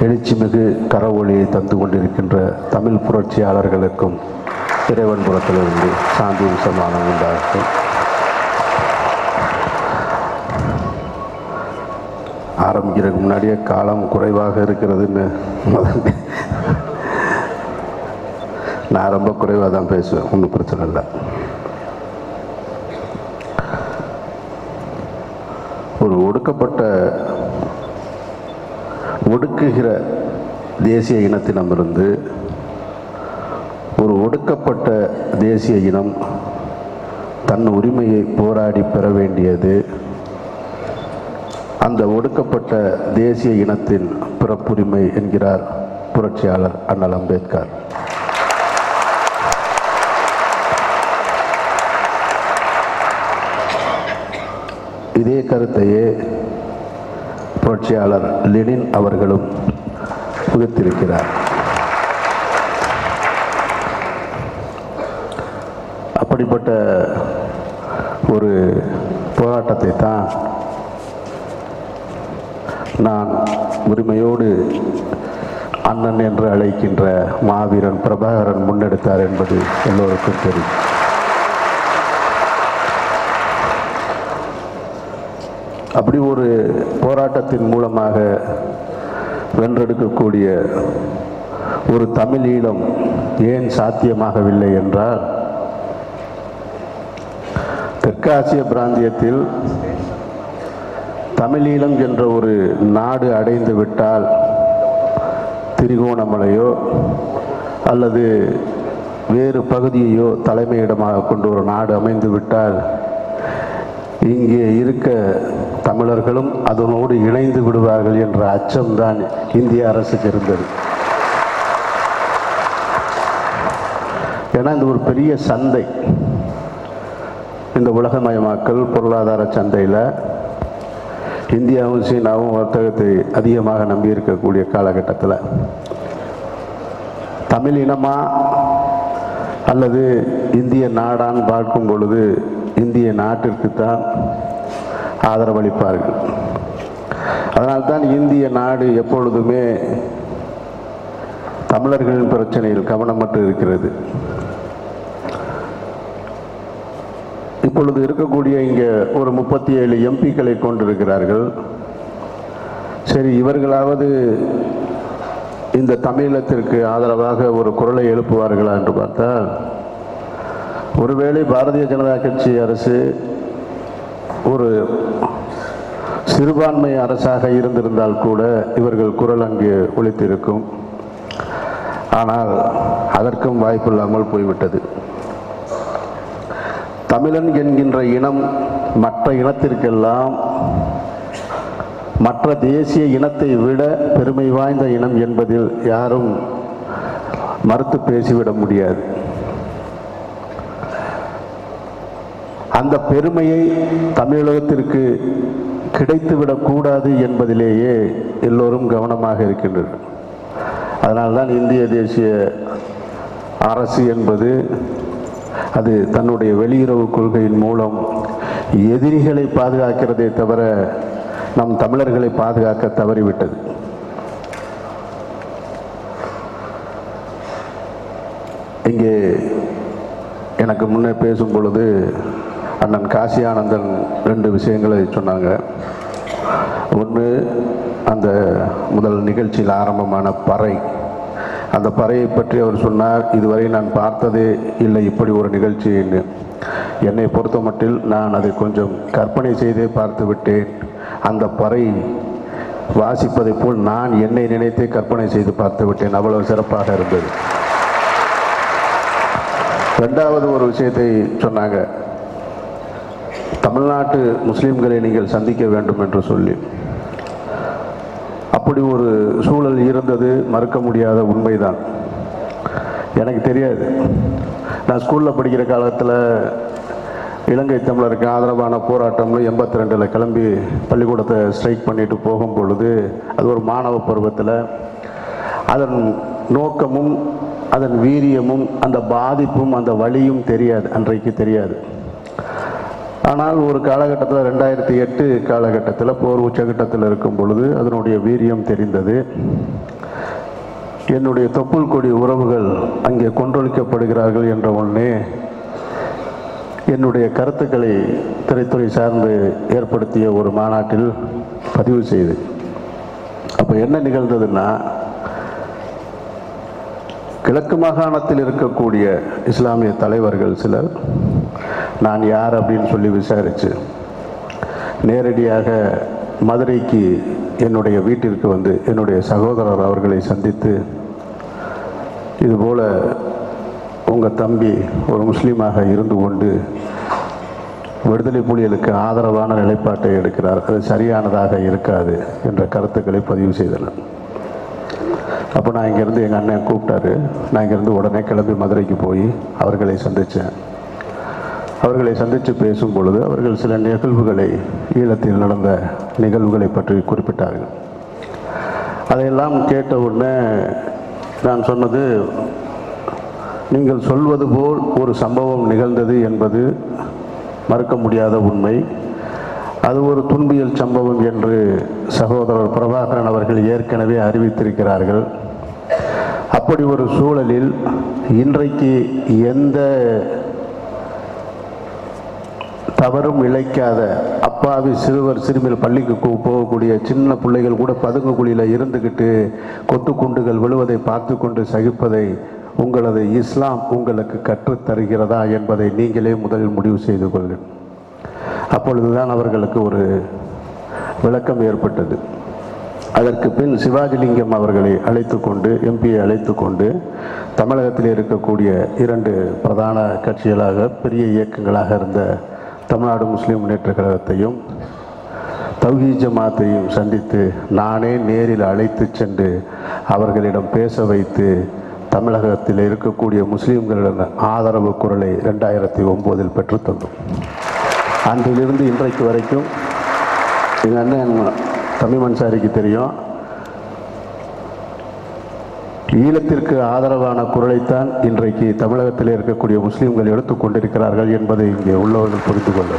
எழுச்சிமிகு கரவொளியை தந்து கொண்டிருக்கின்ற தமிழ் புரட்சியாளர்களுக்கும் இறைவன் புறத்திலிருந்து சாந்தியும் சமானம் உண்டாகட்டும் ஆரம்பிக்கிறதுக்கு முன்னாடியே காலம் குறைவாக இருக்கிறதுன்னு முதல்ல நான் ரொம்ப குறைவாக தான் பேசுவேன் ஒன்றும் பிரச்சனை இல்லை ஒரு ஒடுக்கப்பட்ட ஒடுக்குகிற தேசிய இனத்திடமிருந்து ஒரு ஒடுக்கப்பட்ட தேசிய இனம் தன் உரிமையை போராடி பெற வேண்டியது அந்த ஒடுக்கப்பட்ட தேசிய இனத்தின் பிறப்புரிமை என்கிறார் புரட்சியாளர் அண்ணல் அம்பேத்கர் இதே கருத்தையே புரட்சியாளர் லெனின் அவர்களும் புகுத்திருக்கிறார் அப்படிப்பட்ட ஒரு போராட்டத்தை தான் நான் உரிமையோடு அண்ணன் என்று அழைக்கின்ற மாவீரன் பிரபாகரன் முன்னெடுத்தார் என்பது எல்லோருக்கும் தெரியும் அப்படி ஒரு போராட்டத்தின் மூலமாக வென்றெடுக்கக்கூடிய ஒரு தமிழ் ஈழம் ஏன் சாத்தியமாகவில்லை என்றால் தெற்காசிய பிராந்தியத்தில் தமிழீழம் என்ற ஒரு நாடு அடைந்து விட்டால் திரிகோணமலையோ அல்லது வேறு பகுதியையோ தலைமையிடமாக கொண்டு ஒரு நாடு அமைந்து விட்டால் இங்கே இருக்க தமிழர்களும் அதனோடு இணைந்து விடுவார்கள் என்ற அச்சம்தான் இந்திய அரசுக்கு இருந்தது ஏன்னா இந்த ஒரு பெரிய சந்தை இந்த உலகமயமாக்கல் பொருளாதார சந்தையில் இந்தியாவும் சீனாவும் வர்த்தகத்தை அதிகமாக நம்பி இருக்கக்கூடிய காலகட்டத்தில் தமிழ் இனமா அல்லது இந்திய நாடான்னு பார்க்கும் பொழுது இந்திய நாட்டிற்கு தான் ஆதரவளிப்பார்கள் அதனால்தான் இந்திய நாடு எப்பொழுதுமே தமிழர்களின் பிரச்சனையில் கவனமற்று இருக்கிறது இப்பொழுது இருக்கக்கூடிய இங்கே ஒரு முப்பத்தி ஏழு எம்பிக்களை கொண்டிருக்கிறார்கள் சரி இவர்களாவது இந்த தமிழத்திற்கு ஆதரவாக ஒரு குரலை எழுப்புவார்களா என்று பார்த்தால் ஒருவேளை பாரதிய ஜனதா கட்சி அரசு ஒரு சிறுபான்மை அரசாக இருந்திருந்தால் கூட இவர்கள் குரல் அங்கே ஒலித்திருக்கும் ஆனால் அதற்கும் வாய்ப்பில்லாமல் போய்விட்டது தமிழன் என்கின்ற இனம் மற்ற இனத்திற்கெல்லாம் மற்ற தேசிய இனத்தை விட பெருமை வாய்ந்த இனம் என்பதில் யாரும் மறுத்து பேசிவிட முடியாது அந்த பெருமையை தமிழகத்திற்கு கிடைத்துவிடக் கூடாது என்பதிலேயே எல்லோரும் கவனமாக இருக்கின்றனர் அதனால்தான் இந்திய தேசிய அரசு என்பது அது தன்னுடைய வெளியுறவு கொள்கையின் மூலம் எதிரிகளை பாதுகாக்கிறதே தவிர நம் தமிழர்களை பாதுகாக்க தவறிவிட்டது இங்கே எனக்கு முன்னே பேசும் பொழுது அண்ணன் காசி ஆனந்தன் ரெண்டு விஷயங்களை சொன்னாங்க ஒன்று அந்த முதல் நிகழ்ச்சியில் ஆரம்பமான பறை அந்த பறையை பற்றி அவர் சொன்னார் இதுவரை நான் பார்த்ததே இல்லை இப்படி ஒரு நிகழ்ச்சின்னு என்னை பொறுத்த மட்டில் நான் அதை கொஞ்சம் கற்பனை செய்தே பார்த்து விட்டேன் அந்த பறை வாசிப்பதைப் போல் நான் என்னை நினைத்தே கற்பனை செய்து பார்த்து விட்டேன் அவ்வளவு சிறப்பாக இருந்தது ரெண்டாவது ஒரு விஷயத்தை சொன்னாங்க தமிழ்நாட்டு முஸ்லீம்களை நீங்கள் சந்திக்க வேண்டும் என்று சொல்லி அப்படி ஒரு சூழல் இருந்தது மறுக்க முடியாத உண்மைதான் எனக்கு தெரியாது நான் ஸ்கூலில் படிக்கிற காலத்தில் இலங்கை தமிழருக்கு ஆதரவான போராட்டம்னு எண்பத்தி ரெண்டில் கிளம்பி பள்ளிக்கூடத்தை ஸ்ட்ரைக் பண்ணிட்டு போகும் பொழுது அது ஒரு மாணவ பருவத்தில் அதன் நோக்கமும் அதன் வீரியமும் அந்த பாதிப்பும் அந்த வழியும் தெரியாது அன்றைக்கு தெரியாது ஆனால் ஒரு காலகட்டத்தில் ரெண்டாயிரத்தி எட்டு காலகட்டத்தில் போர் உச்சகட்டத்தில் இருக்கும் பொழுது அதனுடைய வீரியம் தெரிந்தது என்னுடைய தொப்புள் கொடி உறவுகள் அங்கே கொன்றொழிக்கப்படுகிறார்கள் என்ற உடனே என்னுடைய கருத்துக்களை திரைத்துறை சார்ந்து ஏற்படுத்திய ஒரு மாநாட்டில் பதிவு செய்து அப்போ என்ன நிகழ்ந்ததுன்னா கிழக்கு மாகாணத்தில் இருக்கக்கூடிய இஸ்லாமிய தலைவர்கள் சிலர் நான் யார் அப்படின்னு சொல்லி விசாரித்து நேரடியாக மதுரைக்கு என்னுடைய வீட்டிற்கு வந்து என்னுடைய சகோதரர் அவர்களை சந்தித்து இதுபோல் உங்கள் தம்பி ஒரு முஸ்லீமாக இருந்து கொண்டு விடுதலை புலிகளுக்கு ஆதரவான நிலைப்பாட்டை எடுக்கிறார் அது சரியானதாக இருக்காது என்ற கருத்துக்களை பதிவு செய்தனர் அப்போ நான் இங்கேருந்து எங்கள் அண்ணன் கூப்பிட்டாரு நான் இங்கேருந்து உடனே கிளம்பி மதுரைக்கு போய் அவர்களை சந்தித்தேன் அவர்களை சந்தித்து பேசும் பொழுது அவர்கள் சில நிகழ்வுகளை ஈழத்தில் நடந்த நிகழ்வுகளை பற்றி குறிப்பிட்டார்கள் அதையெல்லாம் கேட்ட உடனே நான் சொன்னது நீங்கள் சொல்வது போல் ஒரு சம்பவம் நிகழ்ந்தது என்பது மறுக்க முடியாத உண்மை அது ஒரு துன்பியல் சம்பவம் என்று சகோதரர் பிரபாகரன் அவர்கள் ஏற்கனவே அறிவித்திருக்கிறார்கள் அப்படி ஒரு சூழலில் இன்றைக்கு எந்த தவறும் இழைக்காத அப்பாவி சிறுவர் சிறுமிகள் பள்ளிக்கு கு- போகக்கூடிய சின்ன பிள்ளைகள் கூட பதுங்கு குழியில் இருந்துக்கிட்டு கொத்து குண்டுகள் விழுவதை பார்த்து கொண்டு சகிப்பதை உங்களது இஸ்லாம் உங்களுக்கு கற்றுத் தருகிறதா என்பதை நீங்களே முதலில் முடிவு செய்து கொள்ளுங்கள் அப்பொழுதுதான் அவர்களுக்கு ஒரு விளக்கம் ஏற்பட்டது அதற்கு பின் சிவாஜிலிங்கம் அவர்களை அழைத்து கொண்டு எம்பியை அழைத்து கொண்டு தமிழகத்தில் இருக்கக்கூடிய இரண்டு பிரதான கட்சிகளாக பெரிய இயக்கங்களாக இருந்த தமிழ்நாடு முஸ்லீம் முன்னேற்ற கழகத்தையும் தௌஹீ ஜமாத்தையும் சந்தித்து நானே நேரில் அழைத்து சென்று அவர்களிடம் பேச வைத்து தமிழகத்தில் இருக்கக்கூடிய முஸ்லீம்களிடம் ஆதரவு குரலை ரெண்டாயிரத்தி ஒம்போதில் பெற்றுத்தந்தோம் அன்றிலிருந்து இன்றைக்கு வரைக்கும் எங்கள் அண்ணன் தமிழ் மன்சாரிக்கு தெரியும் ஈழத்திற்கு ஆதரவான குரலைத்தான் இன்றைக்கு தமிழகத்தில் இருக்கக்கூடிய முஸ்லீம்கள் எடுத்துக் கொண்டிருக்கிறார்கள் என்பதை இங்கே உள்ளவர்கள் புரிந்து கொள்ள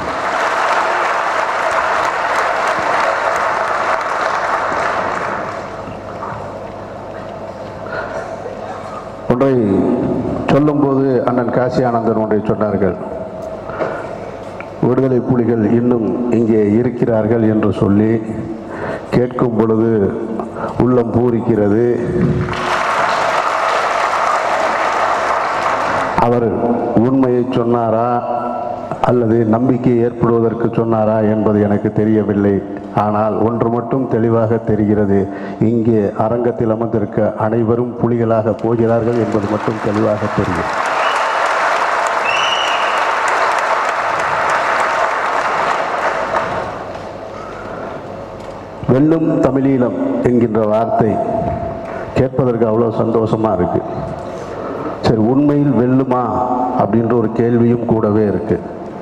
ஒன்றை சொல்லும்போது அண்ணன் காசி ஆனந்தன் ஒன்றை சொன்னார்கள் விடுதலை புலிகள் இன்னும் இங்கே இருக்கிறார்கள் என்று சொல்லி கேட்கும் பொழுது உள்ளம் பூரிக்கிறது அவர் உண்மையை சொன்னாரா அல்லது நம்பிக்கை ஏற்படுவதற்கு சொன்னாரா என்பது எனக்கு தெரியவில்லை ஆனால் ஒன்று மட்டும் தெளிவாக தெரிகிறது இங்கே அரங்கத்தில் அமர்ந்திருக்க அனைவரும் புலிகளாக போகிறார்கள் என்பது மட்டும் தெளிவாக தெரியும் வெல்லும் தமிழீழம் என்கின்ற வார்த்தை கேட்பதற்கு அவ்வளோ சந்தோஷமா இருக்கு சரி உண்மையில் வெல்லுமா அப்படின்ற ஒரு கேள்வியும் கூடவே இருக்கு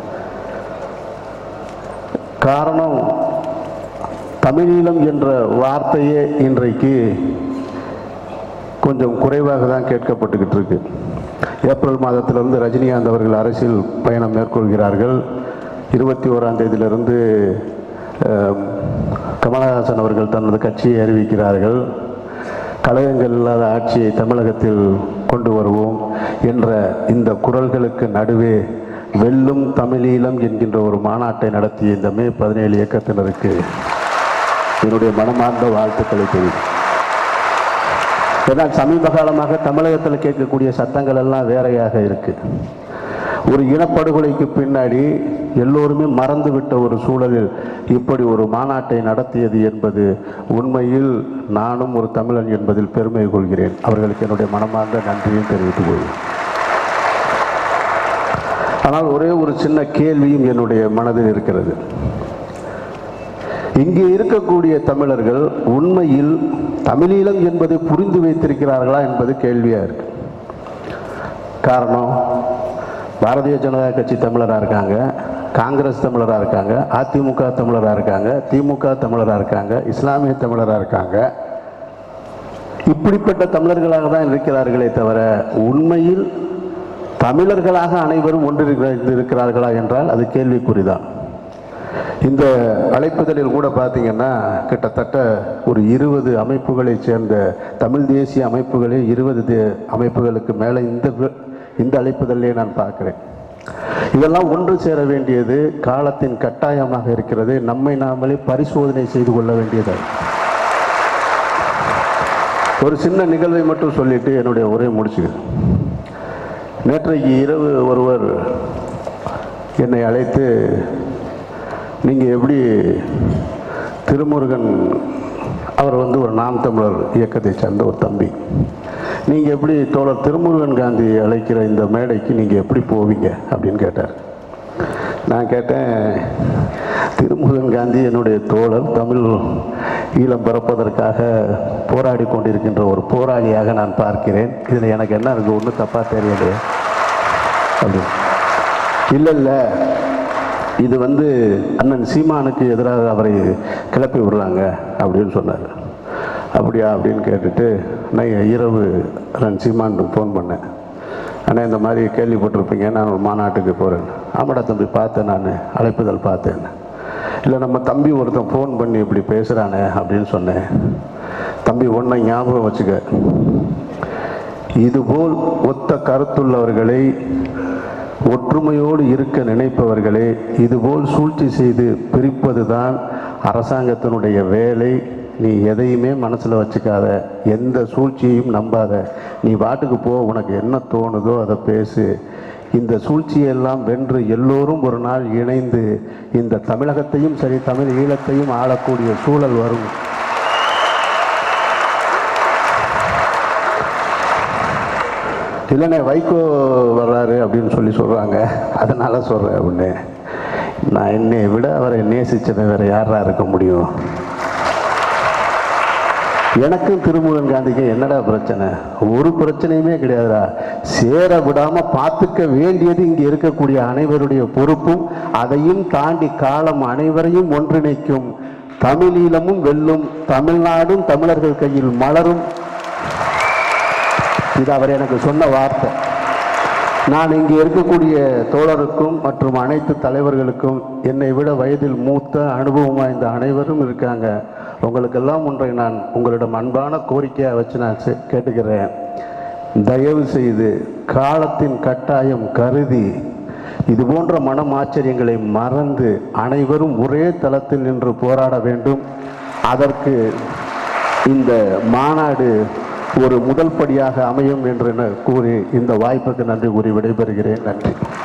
காரணம் தமிழீழம் என்ற வார்த்தையே இன்றைக்கு கொஞ்சம் குறைவாக தான் கேட்கப்பட்டுக்கிட்டு இருக்கு ஏப்ரல் மாதத்திலிருந்து ரஜினிகாந்த் அவர்கள் அரசியல் பயணம் மேற்கொள்கிறார்கள் இருபத்தி ஓராம் தேதியிலிருந்து அஹ், கமலஹாசன் அவர்கள் தனது கட்சியை அறிவிக்கிறார்கள் கழகங்கள் இல்லாத ஆட்சியை தமிழகத்தில் கொண்டு வருவோம் என்ற இந்த குரல்களுக்கு நடுவே வெல்லும் தமிழீழம் என்கின்ற ஒரு மாநாட்டை நடத்திய இந்த மே பதினேழு இயக்கத்தினருக்கு என்னுடைய மனமார்ந்த வாழ்த்துக்களை தெரிவிக்கும் ஏன்னா சமீப காலமாக தமிழகத்தில் கேட்கக்கூடிய சத்தங்கள் எல்லாம் வேறையாக இருக்கு ஒரு இனப்படுகொலைக்கு பின்னாடி எல்லோருமே மறந்துவிட்ட ஒரு சூழலில் இப்படி ஒரு மாநாட்டை நடத்தியது என்பது உண்மையில் நானும் ஒரு தமிழன் என்பதில் பெருமை கொள்கிறேன் அவர்களுக்கு என்னுடைய மனமார்ந்த நன்றியும் தெரிவித்துக் கொள்கிறேன் ஆனால் ஒரே ஒரு சின்ன கேள்வியும் என்னுடைய மனதில் இருக்கிறது இங்கே இருக்கக்கூடிய தமிழர்கள் உண்மையில் தமிழீழம் என்பதை புரிந்து வைத்திருக்கிறார்களா என்பது கேள்வியா இருக்கு காரணம் பாரதிய ஜனதா கட்சி தமிழராக இருக்காங்க காங்கிரஸ் தமிழராக இருக்காங்க அதிமுக தமிழராக இருக்காங்க திமுக தமிழராக இருக்காங்க இஸ்லாமிய தமிழராக இருக்காங்க இப்படிப்பட்ட தமிழர்களாக தான் இருக்கிறார்களே தவிர உண்மையில் தமிழர்களாக அனைவரும் ஒன்றிருக்கிறார்களா என்றால் அது கேள்விக்குறிதான் இந்த அழைப்புதலில் கூட பார்த்தீங்கன்னா கிட்டத்தட்ட ஒரு இருபது அமைப்புகளைச் சேர்ந்த தமிழ் தேசிய அமைப்புகளே இருபது தே அமைப்புகளுக்கு மேலே இந்த வி- இந்த அழைப்புதலே நான் பார்க்கிறேன் இதெல்லாம் ஒன்று சேர வேண்டியது காலத்தின் கட்டாயமாக இருக்கிறது நம்மை நாமளே பரிசோதனை செய்து கொள்ள வேண்டியது ஒரு சின்ன நிகழ்வை மட்டும் சொல்லிட்டு என்னுடைய உரையை முடிச்சுக்கிறேன் நேற்றைக்கு இரவு ஒருவர் என்னை அழைத்து நீங்கள் எப்படி திருமுருகன் அவர் வந்து ஒரு நாம் தமிழர் இயக்கத்தை சேர்ந்த ஒரு தம்பி நீங்கள் எப்படி தோழர் திருமுருகன் காந்தி அழைக்கிற இந்த மேடைக்கு நீங்கள் எப்படி போவீங்க அப்படின்னு கேட்டார் நான் கேட்டேன் திருமுருகன் காந்தி என்னுடைய தோழர் தமிழ் ஈழம் பிறப்பதற்காக போராடி கொண்டிருக்கின்ற ஒரு போராளியாக நான் பார்க்கிறேன் இதில் எனக்கு என்ன இருக்குது ஒன்றும் தப்பாக தெரியலையே அப்படின்னு இல்லை இல்லை இது வந்து அண்ணன் சீமானுக்கு எதிராக அவரை கிளப்பி விடுறாங்க அப்படின்னு சொன்னார் அப்படியா அப்படின்னு கேட்டுட்டு நான் இரவு அண்ணன் சீமானுக்கு ஃபோன் பண்ணேன் அண்ணா இந்த மாதிரி கேள்விப்பட்டிருப்பீங்க நான் ஒரு மாநாட்டுக்கு போகிறேன் ஆமாடா தம்பி பார்த்தேன் நான் அழைப்புதல் பார்த்தேன் இல்லை நம்ம தம்பி ஒருத்தன் ஃபோன் பண்ணி இப்படி பேசுகிறானே அப்படின்னு சொன்னேன் தம்பி ஒன்றை ஞாபகம் வச்சுக்க இதுபோல் ஒத்த கருத்துள்ளவர்களை ஒற்றுமையோடு இருக்க நினைப்பவர்களே இதுபோல் சூழ்ச்சி செய்து பிரிப்பதுதான் அரசாங்கத்தினுடைய வேலை நீ எதையுமே மனசில் வச்சுக்காத எந்த சூழ்ச்சியையும் நம்பாத நீ பாட்டுக்கு போ உனக்கு என்ன தோணுதோ அதை பேசு இந்த சூழ்ச்சியெல்லாம் வென்று எல்லோரும் ஒரு நாள் இணைந்து இந்த தமிழகத்தையும் சரி தமிழ் ஈழத்தையும் ஆளக்கூடிய சூழல் வரும் இல்லைண்ணே வைகோ வர்றாரு அப்படின்னு சொல்லி சொல்கிறாங்க அதனால சொல்கிறேன் அப்படின்னு நான் என்னை விட அவரை நேசிச்சவன் வேற யாரா இருக்க முடியும் எனக்கும் திருமுருகன் காந்திக்கும் என்னடா பிரச்சனை ஒரு பிரச்சனையுமே கிடையாதுடா சேர விடாம பார்த்துக்க வேண்டியது இங்கே இருக்கக்கூடிய அனைவருடைய பொறுப்பும் அதையும் தாண்டி காலம் அனைவரையும் ஒன்றிணைக்கும் தமிழீழமும் வெல்லும் தமிழ்நாடும் தமிழர்கள் கையில் மலரும் இது அவர் எனக்கு சொன்ன வார்த்தை நான் இங்கே இருக்கக்கூடிய தோழருக்கும் மற்றும் அனைத்து தலைவர்களுக்கும் என்னை விட வயதில் மூத்த அனுபவம் வாய்ந்த அனைவரும் இருக்காங்க உங்களுக்கெல்லாம் ஒன்றை நான் உங்களிடம் அன்பான கோரிக்கையாக வச்சு நான் செ- கேட்டுக்கிறேன் தயவு செய்து காலத்தின் கட்டாயம் கருதி இது போன்ற மனமாச்சரியங்களை மறந்து அனைவரும் ஒரே தளத்தில் நின்று போராட வேண்டும் அதற்கு இந்த மாநாடு ஒரு முதல் படியாக அமையும் என்று நான் கூறி இந்த வாய்ப்புக்கு நன்றி கூறி விடைபெறுகிறேன் நன்றி